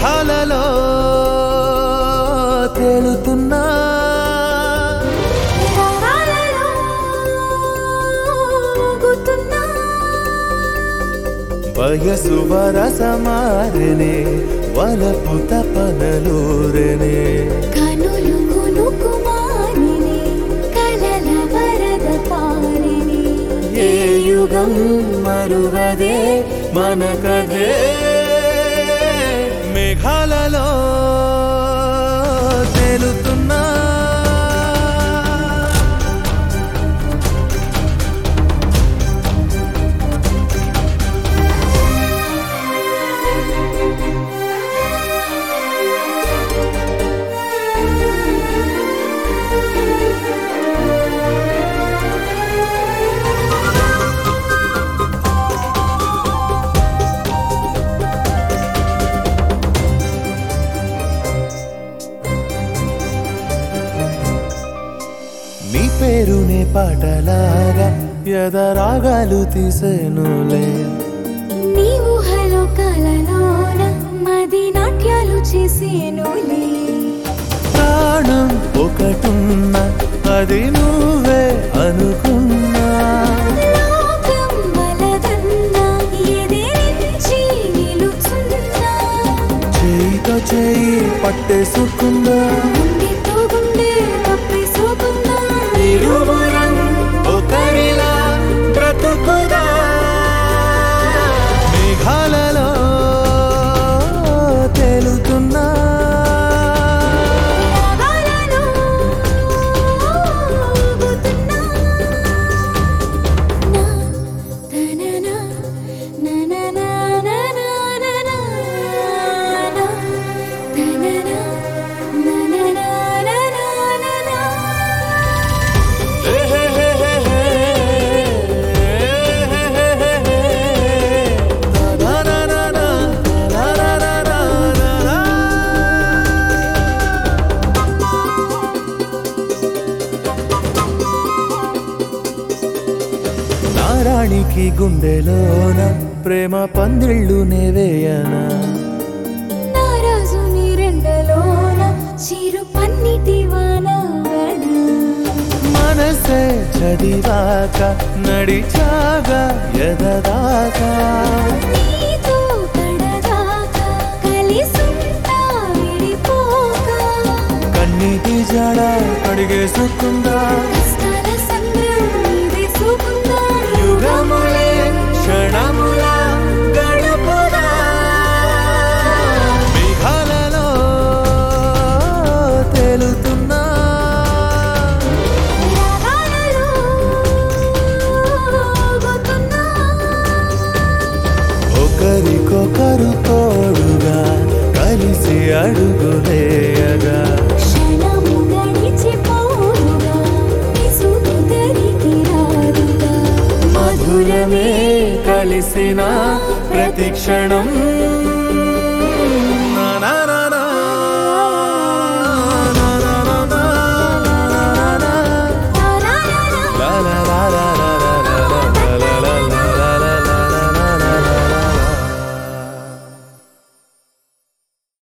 మేఘాలలో తేలుతున్నా రాగాలలో ఊగుతున్నా వయసు వరసమారనే వలపు తపనలూరనే కనులు కునుకుమారిని కలల వరద పారిని ఏ యుగం మరువదే మన కదే మేఘాలలో తేలుతున్నా నీ పేరునే పాటలాగా ఎదరాగాలు తీసేనులే నీ ఊహలో కలలోన మది నాట్యాలు చేసేనులే ప్రాణం ఒకటున్నా అది నువ్వే అనుకున్నా లోకం వలదన్నా ఎదిరించి నిలుచున్నా చేయితో చేయి పట్టేసుకుందా గుండెతో గుండె కప్పేసుకున్నా ఇరువురం ఒకరిలా బ్రతుకుదా మేఘాలలో తేలుతున్నా రాగాలలో ఊగుతున్నా నా తననా నననా నననా నా తననా నననా నననా నారాణికి గుండెలోన ప్రేమ పందిళ్ళు నేవేయనా నారాజు నీరెండలోన చిరు పన్నిటి వానవన మనసే చదివాక నడిచాగా ఎదదాకా నీతో కడదాకా కలిసుంటా విడిపోక కన్నీటి జడ అడిగేసుకుందా కష్టాల సంద్రం నీదే సూకుందా యుగములే క్షణముల గడుపుదా మేఘాలలో తేలుతున్నా రాగాలలో ఊగుతున్నా ఒకరికొకరు తోడుగా కలిసి అడుగులేయగా క్షణము గడిచిపోవుగా విసుగు తరికి రాదుగా మధురమే కలిసిన ప్రతి క్షణం